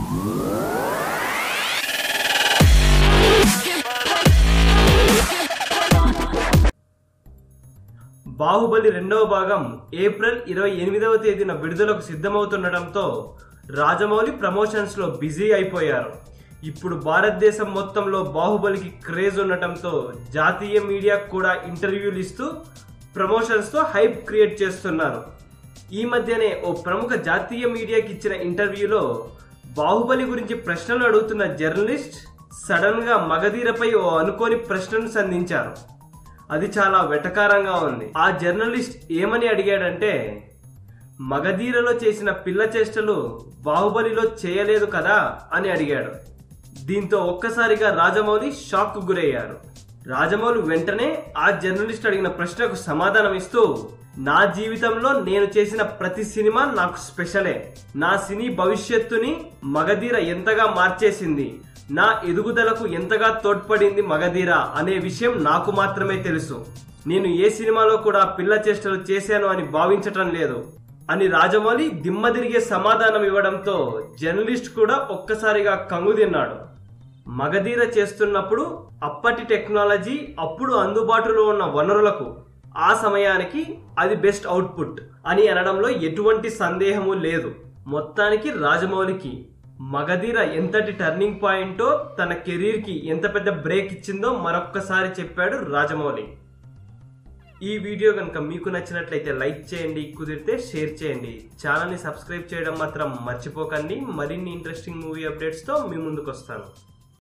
బాహుబలి రెండవ భాగం ఏప్రిల్ ఇరవై ఎనిమిదవ తేదీన విడుదలకు సిద్ధమవుతుండటంతో రాజమౌళి ప్రమోషన్స్ లో బిజీ అయిపోయారు ఇప్పుడు భారతదేశం మొత్తంలో బాహుబలికి క్రేజ్ ఉండటంతో జాతీయ మీడియా కూడా ఇంటర్వ్యూలు ఇస్తూ ప్రమోషన్స్ తో హైప్ క్రియేట్ చేస్తున్నారు ఈ మధ్యనే ఓ ప్రముఖ జాతీయ మీడియాకి ఇచ్చిన ఇంటర్వ్యూలో బాహుబలి గురించి ప్రశ్నలు అడుగుతున్న జర్నలిస్ట్ సడన్ గా మగధీరపై ఓ అనుకోని ప్రశ్నను సంధించారు అది చాలా వెటకారంగా ఉంది ఆ జర్నలిస్ట్ ఏమని అడిగాడంటే మగధీరలో చేసిన పిల్ల చేష్టలు బాహుబలిలో చేయలేదు కదా అని అడిగాడు దీంతో ఒక్కసారిగా రాజమౌళి షాక్ కు గురయ్యారు రాజమౌళి వెంటనే ఆ జర్నలిస్ట్ అడిగిన ప్రశ్నకు సమాధానం ఇస్తూ నా జీవితంలో నేను చేసిన ప్రతి సినిమా నాకు స్పెషలే నా సినీ భవిష్యత్తుని మగధీర ఎంతగా మార్చేసింది నా ఎదుగుదలకు ఎంతగా తోడ్పడింది మగధీర అనే విషయం నాకు మాత్రమే తెలుసు నేను ఏ సినిమాలో కూడా పిల్ల చేష్టలు చేశాను అని భావించటం లేదు అని రాజమౌళి దిమ్మ తిరిగే సమాధానం ఇవ్వడంతో జర్నలిస్ట్ కూడా ఒక్కసారిగా కంగు తిన్నాడు మగధీర చేస్తున్నప్పుడు అప్పటి టెక్నాలజీ అప్పుడు అందుబాటులో ఉన్న వనరులకు ఆ సమయానికి అది బెస్ట్ అవుట్పుట్ అని అనడంలో ఎటువంటి సందేహము లేదు మొత్తానికి రాజమౌళికి మగధీర ఎంతటి టర్నింగ్ పాయింటో తన కెరీర్ కి ఎంత పెద్ద బ్రేక్ ఇచ్చిందో మరొక్కసారి చెప్పాడు రాజమౌళి ఈ వీడియో కనుక మీకు నచ్చినట్లయితే లైక్ చేయండి కుదిరితే షేర్ చేయండి ఛానల్ని సబ్స్క్రైబ్ చేయడం మాత్రం మర్చిపోకండి మరిన్ని ఇంట్రెస్టింగ్ మూవీ అప్డేట్స్తో మీ ముందుకు వస్తాను